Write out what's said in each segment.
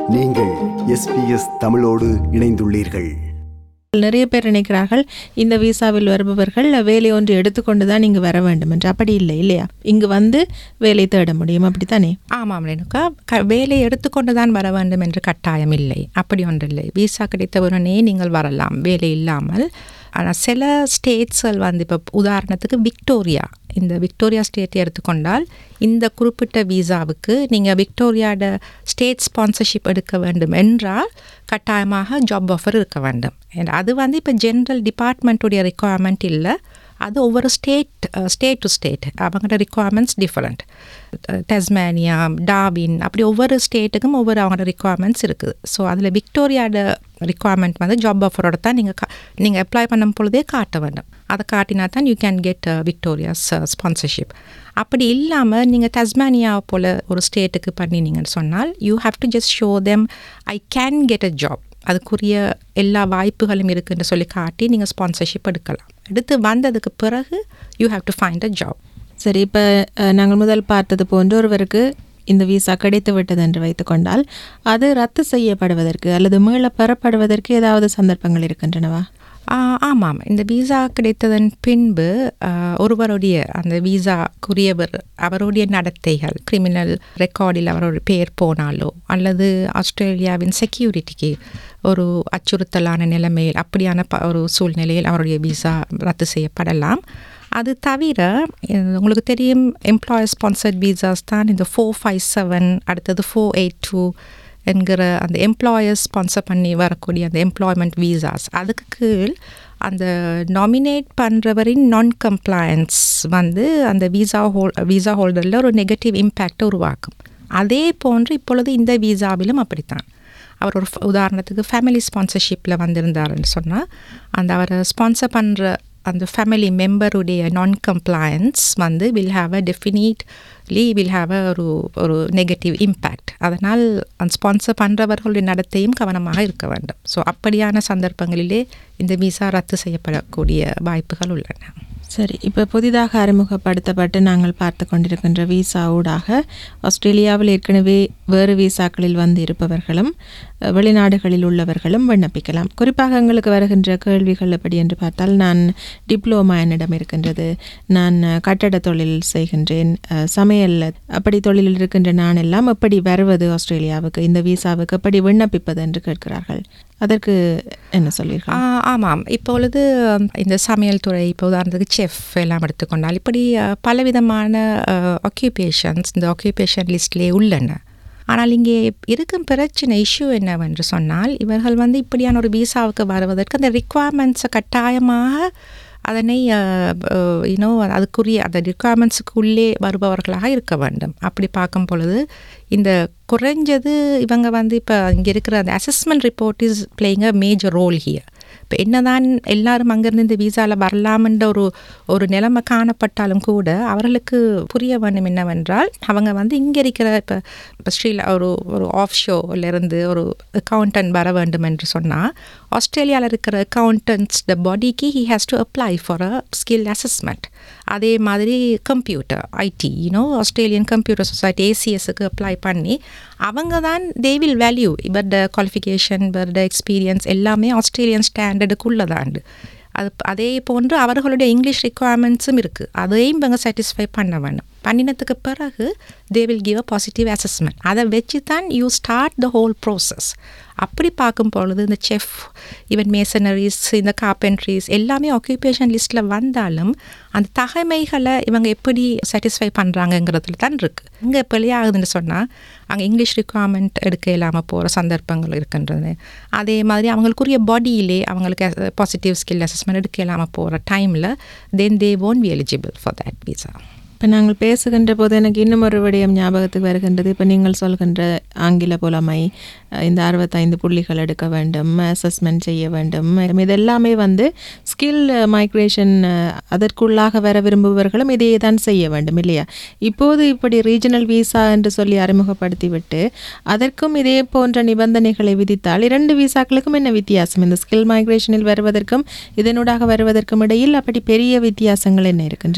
நீங்கள் எஸ்பிஎஸ் தமிழோடு இணைந்துள்ளீர்கள் நிறைய பேர் நினைக்கிறார்கள் இந்த விசாவில் வருபவர்கள் வேலை ஒன்று எடுத்துக்கொண்டு தான் இங்கு வர வேண்டும் என்று அப்படி இல்லை இல்லையா இங்கு வந்து வேலை தேட முடியும் அப்படித்தானே ஆமாம் ரேணுகா க வேலை எடுத்துக்கொண்டு தான் வர வேண்டும் என்று கட்டாயம் இல்லை அப்படி ஒன்றில்லை விசா கிடைத்தவுடனே நீங்கள் வரலாம் வேலை இல்லாமல் ஆனால் சில ஸ்டேட்ஸ்கள் வந்து இப்போ உதாரணத்துக்கு விக்டோரியா இந்த விக்டோரியா ஸ்டேட்டை எடுத்துக்கொண்டால் இந்த குறிப்பிட்ட விசாவுக்கு நீங்கள் விக்டோரியாட ஸ்டேட் ஸ்பான்சர்ஷிப் எடுக்க வேண்டும் என்றால் கட்டாயமாக ஜாப் ஆஃபர் இருக்க வேண்டும் And அது வந்து இப்போ ஜென்ரல் டிபார்ட்மெண்ட்டுடைய ரெக்குவயர்மெண்ட் இல்லை அது ஒவ்வொரு ஸ்டேட் ஸ்டேட் டு ஸ்டேட் அவங்களோட ரிக்குவயர்மெண்ட்ஸ் டிஃப்ரெண்ட் டெஸ்மேனியா டாவின் அப்படி ஒவ்வொரு ஸ்டேட்டுக்கும் ஒவ்வொரு அவங்களோட ரிக்குவயர்மெண்ட்ஸ் இருக்குது ஸோ அதில் விக்டோரியாவோட ரிக்குவயர்மெண்ட் வந்து ஜாப் ஆஃபரோட தான் நீங்கள் நீங்கள் அப்ளை பண்ணும் பொழுதே காட்ட வேண்டும் அதை காட்டினா தான் you can get Victoria's sponsorship அப்படி இல்லாமல் நீங்கள் டஸ்மானியா போல் ஒரு ஸ்டேட்டுக்கு பண்ணினீங்கன்னு சொன்னால் you have to just show them I can get a job அதுக்குரிய எல்லா வாய்ப்புகளும் இருக்குன்னு சொல்லி காட்டி நீங்கள் ஸ்பான்சர்ஷிப் எடுக்கலாம் எடுத்து வந்ததுக்கு பிறகு you have to find a job சரி இப்போ நாங்கள் முதல் பார்த்தது போன்று ஒருவருக்கு இந்த விசா கிடைத்து விட்டது என்று வைத்துக்கொண்டால் அது ரத்து செய்யப்படுவதற்கு அல்லது மீள பெறப்படுவதற்கு ஏதாவது சந்தர்ப்பங்கள் இருக்கின்றனவா ஆமாம் இந்த விசா கிடைத்ததன் பின்பு ஆ, ஒருவருடைய அந்த விசாக்குரியவர் அவருடைய நடத்தைகள் கிரிமினல் ரெக்கார்டில் அவருடைய பெயர் போனாலோ அல்லது ஆஸ்திரேலியாவின் செக்யூரிட்டிக்கு ஒரு அச்சுறுத்தலான நிலைமையில் அப்படியான ப- ஒரு சூழ்நிலையில் அவருடைய விசா ரத்து செய்யப்படலாம் அது தவிர அஹ், உங்களுக்கு தெரியும் எம்ப்ளாயர் ஸ்பான்சர்ட் விசாஸ் தான் இந்த ஃபோர் ஃபைவ் செவன் அடுத்தது ஃபோர் எயிட் டூ என்கிற அந்த எம்ப்ளாயர்ஸ் ஸ்பான்சர் பண்ணி வரக்கூடிய அந்த எம்ப்ளாய்மெண்ட் விசாஸ் அதுக்கு கீழ் அந்த நாமினேட் பண்ணுறவரின் நான் கம்ப்ளையன்ஸ் வந்து அந்த விசா ஹோல் விசா ஹோல்டரில் ஒரு நெகட்டிவ் இம்பேக்டை உருவாக்கும் அதே போன்று இப்பொழுது இந்த விசாவிலும் அப்படித்தான் அவர் ஒரு ஃப- உதாரணத்துக்கு ஃபேமிலி ஸ்பான்சர்ஷிப்பில் வந்திருந்தாருன்னு சொன்னால் அந்த அவரை ஸ்பான்சர் பண்ணுற அந்த ஃபேமிலி மெம்பருடைய நான் கம்ப்ளையன்ஸ் வந்து will have a definitely will have a ஒரு ஒரு நெகட்டிவ் இம்பேக்ட் அதனால் அந்த ஸ்பான்சர் பண்ணுறவர்களுடைய நடத்தையும் கவனமாக இருக்க வேண்டும் ஸோ அப்படியான சந்தர்ப்பங்களிலே இந்த விசா ரத்து செய்யப்படக்கூடிய வாய்ப்புகள் உள்ளன சரி இப்போ புதிதாக அறிமுகப்படுத்தப்பட்டு நாங்கள் பார்த்து கொண்டிருக்கின்ற விசா ஊடாக ஆஸ்திரேலியாவில் ஏற்கனவே வேறு விசாக்களில் வந்து இருப்பவர்களும் அஹ், வெளிநாடுகளில் உள்ளவர்களும் விண்ணப்பிக்கலாம் குறிப்பாக எங்களுக்கு வருகின்ற கேள்விகள் எப்படி என்று பார்த்தால் நான் டிப்ளோமா என்னிடம் இருக்கின்றது நான் அஹ், கட்டட தொழில் செய்கின்றேன் அஹ், சமையல் அப்படி தொழிலில் இருக்கின்ற நான் எல்லாம் எப்படி வருவது ஆஸ்திரேலியாவுக்கு இந்த விசாவுக்கு எப்படி விண்ணப்பிப்பது என்று கேட்கிறார்கள் அதற்கு என்ன சொல்வீர்கள் ஆ, ஆமாம் இப்பொழுது இந்த சமையல் துறை இப்போ உதாரணத்துக்கு செஃப் எல்லாம் எடுத்துக்கொண்டால் இப்படி அ, பலவிதமான ஆக்கியூபேஷன்ஸ் இந்த ஆக்கியூபேஷன் லிஸ்ட்லேயே உள்ளன ஆனால் இங்கே இருக்கும் பிரச்சனை இஷ்யூ என்னவென்று சொன்னால் இவர்கள் வந்து இப்படியான ஒரு விசாவுக்கு வருவதற்கு அந்த ரிக்குவயர்மெண்ட்ஸை கட்டாயமாக அதனை யூனோ அதுக்குரிய அந்த ரிக்குவயர்மெண்ட்ஸுக்குள்ளே வருபவர்களாக இருக்க வேண்டும் அப்படி பார்க்கும் பொழுது இந்த குறைஞ்சது இவங்க வந்து இப்போ இங்கே இருக்கிற அந்த assessment report is playing a major role here இப்போ என்னதான் எல்லாரும் அங்கேருந்து இந்த விசாவில் வரலாம்ன்ற ஒரு ஒரு நிலைமை காணப்பட்டாலும் கூட அவர்களுக்கு புரிய வேண்டும் என்னவென்றால் அவங்க வந்து இங்கே இருக்கிற இப்போ இப்போ ஸ்ரீல ஒரு ஒரு ஆஃப் ஷோலேருந்து ஒரு அக்கௌண்டன்ட் வர வேண்டும் என்று சொன்னால் ஆஸ்திரேலியாவில் இருக்கிற அக்கௌண்டன்ட்ஸ் த பாடிக்கு he has to apply for a skill assessment அதே மாதிரி computer IT you know Australian computer society ஏசிஎஸ்க்கு அப்ளை பண்ணி அவங்க தான் தே வில் வேல்யூ இவரோட குவாலிஃபிகேஷன் இவரோட எக்ஸ்பீரியன்ஸ் எல்லாமே ஆஸ்திரேலியன் ஸ்டாண்டர்டுக்குள்ளதாண்டு அது அதே போன்று அவர்களுடைய இங்கிலீஷ் ரிக்குவயர்மெண்ட்ஸும் இருக்குது அதையும் இவங்க சாட்டிஸ்ஃபை பண்ண வேணும் பண்ணினதுக்கு பிறகு they will give a positive assessment அதை வச்சு தான் you start the whole process அப்படி பார்க்கும் பொழுது இந்த செஃப் ஈவன் மேசனரிஸ் இந்த கார்பென்ட்ரிஸ் எல்லாமே ஆக்குபேஷன் லிஸ்ட்டில் வந்தாலும் அந்த தகைமைகளை இவங்க எப்படி சாட்டிஸ்ஃபை பண்ணுறாங்கங்கிறதுல தான் இருக்குது இங்கே வெளியாகுதுன்னு சொன்னால் அங்கே இங்கிலீஷ் ரிக்குவயர்மெண்ட் எடுக்க இல்லாமல் போகிற சந்தர்ப்பங்கள் இருக்கின்றது அதே மாதிரி அவங்களுக்குரிய பாடியிலே அவங்களுக்கு பாசிட்டிவ் ஸ்கில் அசஸ்மெண்ட் எடுக்க இல்லாமல் போகிற டைமில் தென் தே won't be eligible for that visa இப்போ நாங்கள் பேசுகின்ற போது எனக்கு இன்னும் ஒரு விடயம் ஞாபகத்துக்கு வருகின்றது இப்போ நீங்கள் சொல்கின்ற ஆங்கில புலமை அஹ், இந்த அறுபத்தைந்து புள்ளிகள் எடுக்க வேண்டும் அசஸ்மெண்ட் செய்ய வேண்டும் இது எல்லாமே வந்து ஸ்கில் மைக்ரேஷன் அதற்குள்ளாக வர விரும்புபவர்களும் இதையே தான் செய்ய வேண்டும் இல்லையா இப்போது இப்படி ரீஜனல் விசா என்று சொல்லி அறிமுகப்படுத்திவிட்டு அதற்கும் இதே போன்ற நிபந்தனைகளை விதித்தால் இரண்டு விசாக்களுக்கும் என்ன வித்தியாசம் இந்த ஸ்கில் மைக்ரேஷனில் வருவதற்கும் இதனூடாக வருவதற்கும் இடையில் அப்படி பெரிய வித்தியாசங்கள் என்ன இருக்கின்றன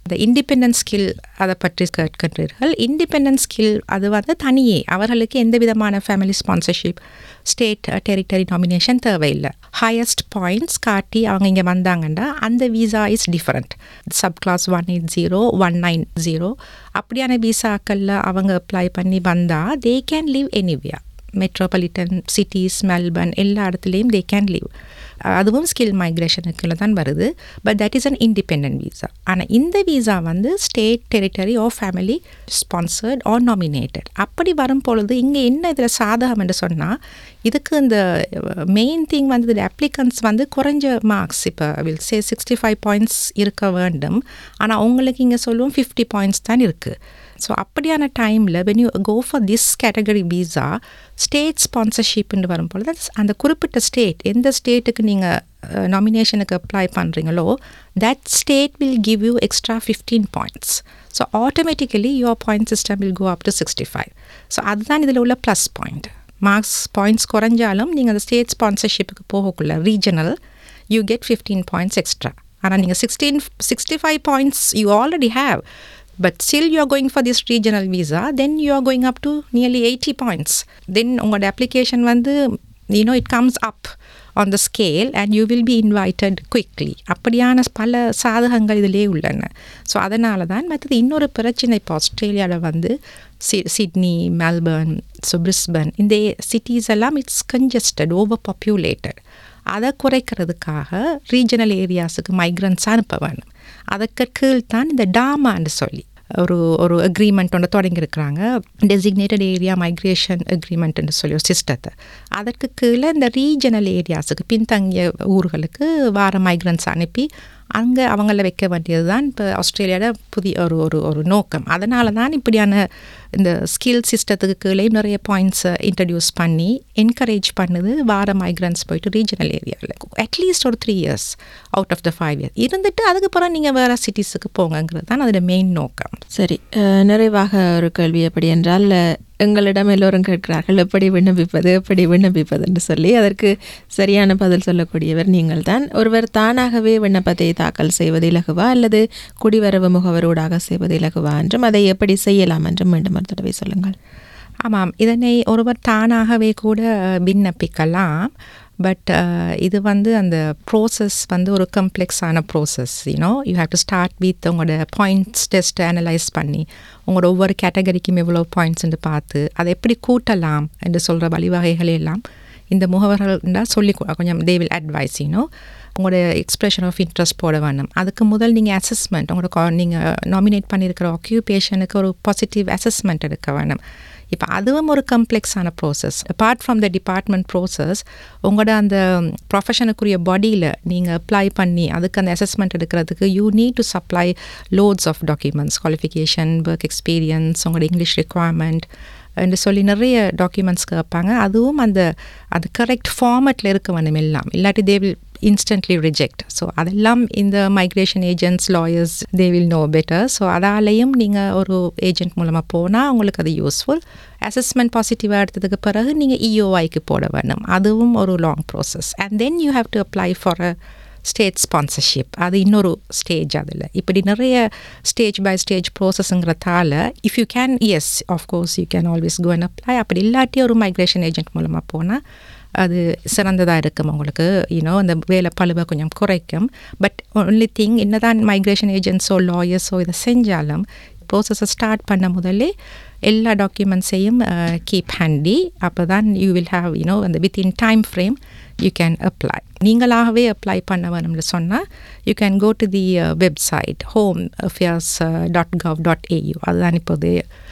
இந்த இண்டிபெண்டன்ட் ஸ்கில் அதை பற்றி கேட்கின்றீர்கள் இண்டிபெண்டன்ட் ஸ்கில் அது வந்து தனியே அவர்களுக்கு எந்த விதமான family sponsorship state territory nomination தேவையில்லை ஹையஸ்ட் பாயிண்ட்ஸ் காட்டி அவங்க இங்கே வந்தாங்கன்னா அந்த visa is different subclass one eight zero one nine zero அப்படியான விசாக்களில் அவங்க அப்ளை பண்ணி வந்தால் they can live anywhere metropolitan cities Melbourne எல்லா இடத்துலையும் தே கேன் லீவ் அதுவும் ஸ்கில் மைக்ரேஷனுக்குள்ள தான் வருது but that is an independent visa ஆனால் இந்த விசா வந்து state territory or family sponsored or nominated அப்படி வரும் பொழுது இங்கே என்ன இதில் சாதகம் என்று சொன்னால் இதுக்கு இந்த மெயின் திங் வந்து இந்த அப்ளிகன்ஸ் வந்து குறைஞ்ச மார்க்ஸ் இப்போ will say sixty five points இருக்க வேண்டும் ஆனால் உங்களுக்கு இங்கே சொல்லுவோம் ஃபிஃப்டி பாயிண்ட்ஸ் தான் இருக்குது ஸோ அப்படியான டைமில் when you go for this category visa state ஸ்பான்சர்ஷிப்னு வரும்பொழுது அந்த குறிப்பிட்ட ஸ்டேட் எந்த ஸ்டேட்டுக்கு நீங்கள் நாமினேஷனுக்கு அப்ளை பண்ணுறீங்களோ that state will give you extra fifteen points so automatically your point system will go up to sixty five so அதுதான் இதில் உள்ள ப்ளஸ் பாயிண்ட் மார்க்ஸ் பாயிண்ட்ஸ் குறைஞ்சாலும் நீங்கள் அந்த ஸ்டேட் ஸ்பான்சர்ஷிப்புக்கு போகக்குள்ள regional you get fifteen points extra ஆனால் நீங்கள் sixteen sixty five points you already have but still you are going for this regional visa then you are going up to nearly 80 points then உங்களோட application வந்து you know it comes up on the scale and you will be invited quickly அப்படியான பல சாதகங்கள் இதிலே உள்ளன so அதனால தான் மற்றது இன்னொரு பிரச்சனை இப்போ ஆஸ்திரேலியாவில் வந்து சி சிட்னி மெல்பர்ன் ஸோ பிரிஸ்பன் இந்த சிட்டிஸ் எல்லாம் இட்ஸ் கன்ஜஸ்டட் ஓவர் பாப்புலேட்டட் அதை குறைக்கிறதுக்காக ரீஜனல் ஏரியாஸுக்கு மைக்ரன்ஸ் அனுப்ப வேணும் அதுக்கு கீழ் தான் இந்த டாமான்னு சொல்லி ஒரு ஒரு அக்ரிமெண்ட் ஒன்று தொடங்கியிருக்கிறாங்க டெசிக்னேட்டட் ஏரியா மைக்ரேஷன் அக்ரிமெண்ட்னு சொல்லி ஒரு சிஸ்டத்தை அதற்கு கீழே இந்த ரீஜனல் ஏரியாஸுக்கு பின்தங்கிய ஊர்களுக்கு வார மைக்ரன்ஸ் அனுப்பி அங்கே அவங்கள வைக்க வேண்டியது தான் இப்போ ஆஸ்திரேலியாவோட புதிய ஒரு ஒரு ஒரு நோக்கம் அதனால தான் இப்படியான இந்த ஸ்கில் சிஸ்டத்துக்கு கீழே நிறைய பாயிண்ட்ஸை இன்ட்ரடியூஸ் பண்ணி என்கரேஜ் பண்ணுது வார மைக்ரன்ஸ் போயிட்டு ரீஜனல் ஏரியாவில் அட்லீஸ்ட் ஒரு three years out of the five years இருந்துட்டு அதுக்கப்புறம் நீங்கள் வேறு சிட்டிஸுக்கு போங்கங்கிறது தான் அதோட மெயின் நோக்கம் சரி அஹ், நிறைவாக ஒரு கேள்வி எப்படி என்றால் அஹ், எங்களிடம் எல்லோரும் கேட்கிறார்கள் எப்படி விண்ணப்பிப்பது எப்படி விண்ணப்பிப்பது என்று சொல்லி அதற்கு சரியான பதில் சொல்லக்கூடியவர் நீங்கள் தான் ஒருவர் தானாகவே விண்ணப்பத்தை தாக்கல் செய்வது இலகுவா அல்லது குடிவரவு முகவரோடாக செய்வது இலகுவா என்றும் அதை எப்படி செய்யலாம் என்றும் மீண்டும் ஒரு தடவை சொல்லுங்கள் ஆமாம் இதனை ஒருவர் தானாகவே கூட விண்ணப்பிக்கலாம் பட் இது வந்து அந்த ப்ரோசஸ் வந்து ஒரு கம்ப்ளெக்ஸான process you know you have to start with உங்களோட பாயிண்ட்ஸ் டெஸ்ட் அனலைஸ் பண்ணி உங்களோட ஒவ்வொரு கேட்டகரிக்கும் எவ்வளோ பாயிண்ட்ஸ்ன்னு பார்த்து அதை எப்படி கூட்டலாம் என்று சொல்கிற வழிவகைகள் எல்லாம் இந்த முகவர்கள்டா சொல்லி கொ- கொஞ்சம் தே வில் அட்வைஸ் யூனோ உங்களோட எக்ஸ்பிரஷன் ஆஃப் இன்ட்ரெஸ்ட் போட வேணும் அதுக்கு முதல் நீங்கள் அசஸ்மெண்ட் உங்களோட நீங்கள் நாமினேட் பண்ணியிருக்கிற ஆக்கியூபேஷனுக்கு ஒரு பாசிட்டிவ் அசஸ்மெண்ட் எடுக்க வேணும் இப்போ அதுவும் ஒரு கம்ப்ளெக்ஸான process apart from the department process உங்களோட அந்த ப்ரொஃபஷனுக்குரிய பாடியில் நீங்கள் அப்ளை பண்ணி அதுக்கு அந்த அசஸ்மெண்ட் எடுக்கிறதுக்கு you need to supply lots of documents qualification work experience உங்களோட இங்கிலீஷ் ரெக்குவயர்மெண்ட் என்று சொல்லி நிறைய டாக்குமெண்ட்ஸ் கேட்பாங்க அதுவும் அந்த அது கரெக்ட் ஃபார்மேட்டில் இருக்க வேணும் எல்லாம் இல்லாட்டி they will instantly reject so அதெல்லாம் இந்த migration agents lawyers they will know better so அதாலேயும் நீங்கள் ஒரு ஏஜென்ட் மூலமாக போனால் உங்களுக்கு அது யூஸ்ஃபுல் அசஸ்மெண்ட் பாசிட்டிவாக எடுத்ததுக்கு பிறகு நீங்கள் இஓஐக்கு போட வேணும் அதுவும் ஒரு long process and then you have to apply for a state sponsorship அது இன்னொரு ஸ்டேஜ் அதில் இப்படி நிறைய ஸ்டேஜ் பை ஸ்டேஜ் ப்ரோசஸ்ங்கிறதால if you can yes of course you can always go and apply அப்படி இல்லாட்டி ஒரு மைக்ரேஷன் ஏஜென்ட் மூலமாக போனால் அது சிறந்ததாக இருக்கும் உங்களுக்கு யூனோ அந்த வேலை பழுவை கொஞ்சம் குறைக்கும் பட் ஒன்லி திங் என்னதான் மைக்ரேஷன் ஏஜென்ட்ஸோ லாயர்ஸோ இதை செஞ்சாலும் ப்ரோசஸை ஸ்டார்ட் பண்ண முதல்லே எல்லா டாக்குமெண்ட்ஸையும் கீப் ஹேண்டி அப்போ தான் யூ வில் ஹாவ் யூனோ அந்த within time frame you can apply நீங்களாகவே அப்ளை பண்ண வேணும்னு சொன்னால் you can go to the website home affairs dot gov dot AU அதுதான் இப்போது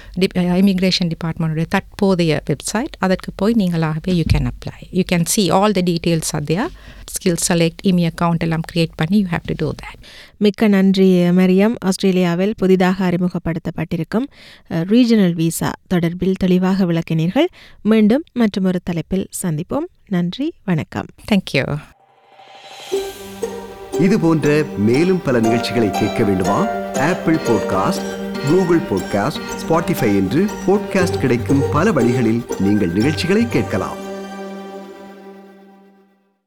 இமிக்ரேஷன் டிபார்ட்மெண்ட்டுடைய தற்போதைய வெப்சைட் அதற்கு போய் நீங்களாகவே you can apply you can see all the details அதையா ஸ்கில் செலக்ட் இமி அக்கௌண்ட் எல்லாம் க்ரியேட் பண்ணி you have to do that மிக்க நன்றி மரியம் ஆஸ்திரேலியாவில் புதிதாக அறிமுகப்படுத்தப்பட்டிருக்கும் ரீஜனல் விசா தொடர்பில் தெளிவாக விளக்கினீர்கள் மீண்டும் மற்றொரு தலைப்பில் சந்திப்போம் நன்றி வணக்கம் தேங்க்யூ இது போன்ற மேலும் பல நிகழ்ச்சிகளை கேட்க வேண்டுமா Apple podcast Google podcast Spotify என்று பாட்காஸ்ட் கிடைக்கும் பல வழிகளில் நீங்கள் நிகழ்ச்சிகளை கேட்கலாம்